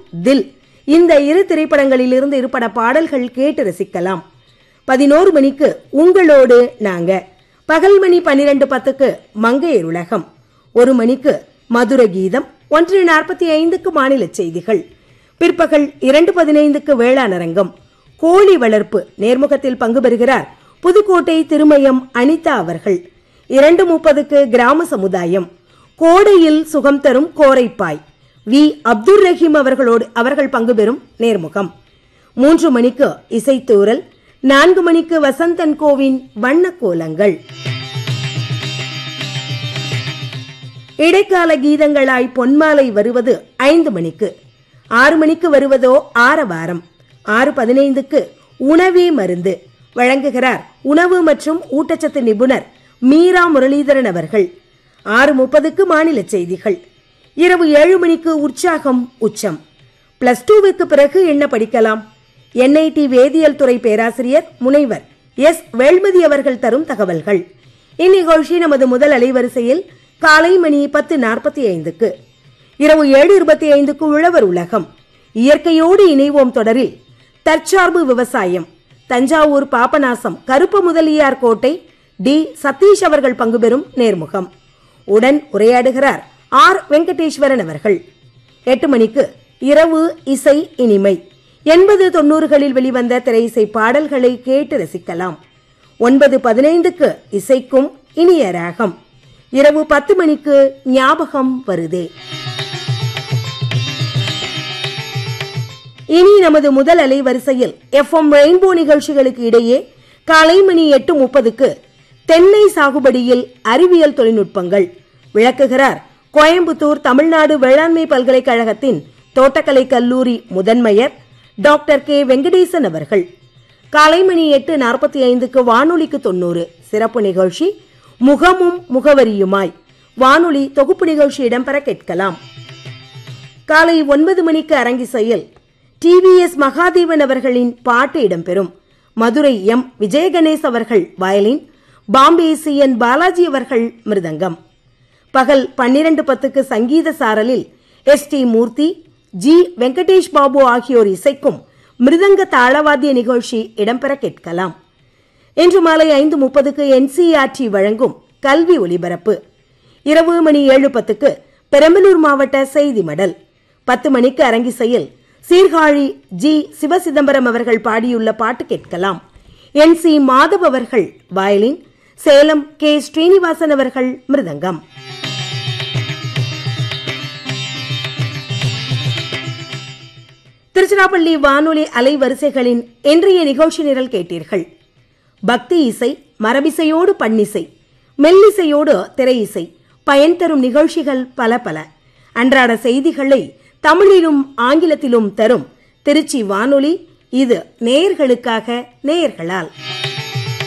தில் இந்த இரு திரைப்படங்களிலிருந்து இருபட பாடல்கள் கேட்டு ரசிக்கலாம் பதினோரு மணிக்கு உங்களோடு நாங்க பகல் மணி பன்னிரண்டு பத்துக்கு மங்கையர் உலகம் ஒரு மணிக்கு மதுர கீதம் ஒன்று நாற்பத்தி ஐந்துக்கு மாநில செய்திகள் பிற்பகல் இரண்டு பதினைந்துக்கு வேளாண் அரங்கம் கோழி வளர்ப்பு நேர்முகத்தில் பங்கு பெறுகிறார் புதுக்கோட்டை திருமயம் அனிதா அவர்கள் இரண்டு முப்பதுக்கு கிராம சமுதாயம் கோடையில் சுகம் தரும் கோரைப்பாய் வி அப்துல் ரஹீம் அவர்களோடு அவர்கள் பங்கு பெறும் நேர்முகம் மூன்று மணிக்கு இசைத்தூரல் நான்கு மணிக்கு வசந்தன் கோவின் வண்ண கோலங்கள் இடைக்கால கீதங்களாய் பொன்மாலை வருவது ஐந்து மணிக்கு ஆறு மணிக்கு வருவதோ ஆரவாரம் ஆறு பதினைந்துக்கு உணவே மருந்து வழங்குகிறார் உணவு மற்றும் ஊட்டச்சத்து நிபுணர் மீரா முரளிதரன் அவர்கள் ஆறு முப்பதுக்கு மாநில செய்திகள் இரவு ஏழு மணிக்கு உற்சாகம் உச்சம் பிளஸ் டூவுக்கு பிறகு என்ன படிக்கலாம் என்ஐடி வேதியியல் துறை பேராசிரியர் முனைவர் எஸ் வேள்மதி அவர்கள் தரும் தகவல்கள் இந்நிகழ்ச்சி நமது முதல் அலைவரிசையில் காலை மணி பத்து நாற்பத்தி ஐந்துக்கு இரவு ஏழு இருபத்தி ஐந்துக்கு உழவர் உலகம் இயற்கையோடு இணைவோம் தொடரில் தற்சார்பு விவசாயம் தஞ்சாவூர் பாபநாசம் கருப்பு முதலியார் கோட்டை டி சதீஷ் அவர்கள் பங்கு பெறும் நேர்முகம் உடன் உரையாடுகிறார் ஆர் வெங்கடேஸ்வரன் அவர்கள் எட்டு மணிக்கு இரவு இசை இனிமை எண்பது தொண்ணூறுகளில் வெளிவந்த திரை இசை பாடல்களை கேட்டு ரசிக்கலாம் ஒன்பது பதினைந்துக்கு இசைக்கும் இனிய ராகம் இரவு பத்து மணிக்கு ஞாபகம் வருதே இனி நமது முதல் அலைவரிசையில் எஃப்எம் ரெயின்போ நிகழ்ச்சிகளுக்கு இடையே காலை மணி எட்டு முப்பதுக்கு தென்னை சாகுபடியில் அறிவியல் தொழில்நுட்பங்கள் விளக்குகிறார் கோயம்புத்தூர் தமிழ்நாடு வேளாண்மை பல்கலைக்கழகத்தின் தோட்டக்கலை கல்லூரி முதன்மையர் டாக்டர் கே வெங்கடேசன் அவர்கள் காலை மணி எட்டு நாற்பத்தி ஐந்துக்கு வானொலிக்கு தொண்ணூறு சிறப்பு நிகழ்ச்சி முகமும் முகவரியுமாய் வானொலி தொகுப்பு நிகழ்ச்சி இடம்பெற கேட்கலாம் காலை ஒன்பது மணிக்கு அரங்கிசையில் டிவிஎஸ் மகாதேவன் அவர்களின் பாட்டு இடம்பெறும் மதுரை எம் விஜயகணேஷ் அவர்கள் violin Bombay C N Balaji அவர்கள் மிருதங்கம் பகல் பன்னிரண்டு பத்துக்கு சங்கீத சாரலில் S D Murthy G Venkatesh Babu ஆகியோர் இசைக்கும் மிருதங்க தாளவாத்திய நிகழ்ச்சி இடம்பெற கேட்கலாம் இன்று மாலை ஐந்து முப்பதுக்கு என்சிஆர்டி வழங்கும் கல்வி ஒலிபரப்பு இரவு மணி ஏழு பத்துக்கு பெரம்பலூர் மாவட்ட செய்தி மடல் பத்து மணிக்கு அரங்கிசையில் சீர்காழி ஜி சிவசிதம்பரம் அவர்கள் பாடியுள்ள பாட்டு கேட்கலாம் என் சி மாதவ் அவர்கள் வயலின் சேலம் கே ஸ்ரீனிவாசன் அவர்கள் மிருதங்கம் திருச்சிராப்பள்ளி வானொலி அலைவரிசைகளின் இன்றைய நிகழ்ச்சி நிரல் கேட்டீர்கள் பக்தி இசை மரபிசையோடு பண்ணிசை மெல்லிசையோடு திரை இசை பயன் தரும் நிகழ்ச்சிகள் பல பல அன்றாட செய்திகளை தமிழிலும் ஆங்கிலத்திலும் தரும் திருச்சி வானொலி இது நேயர்களுக்காக நேயர்களால்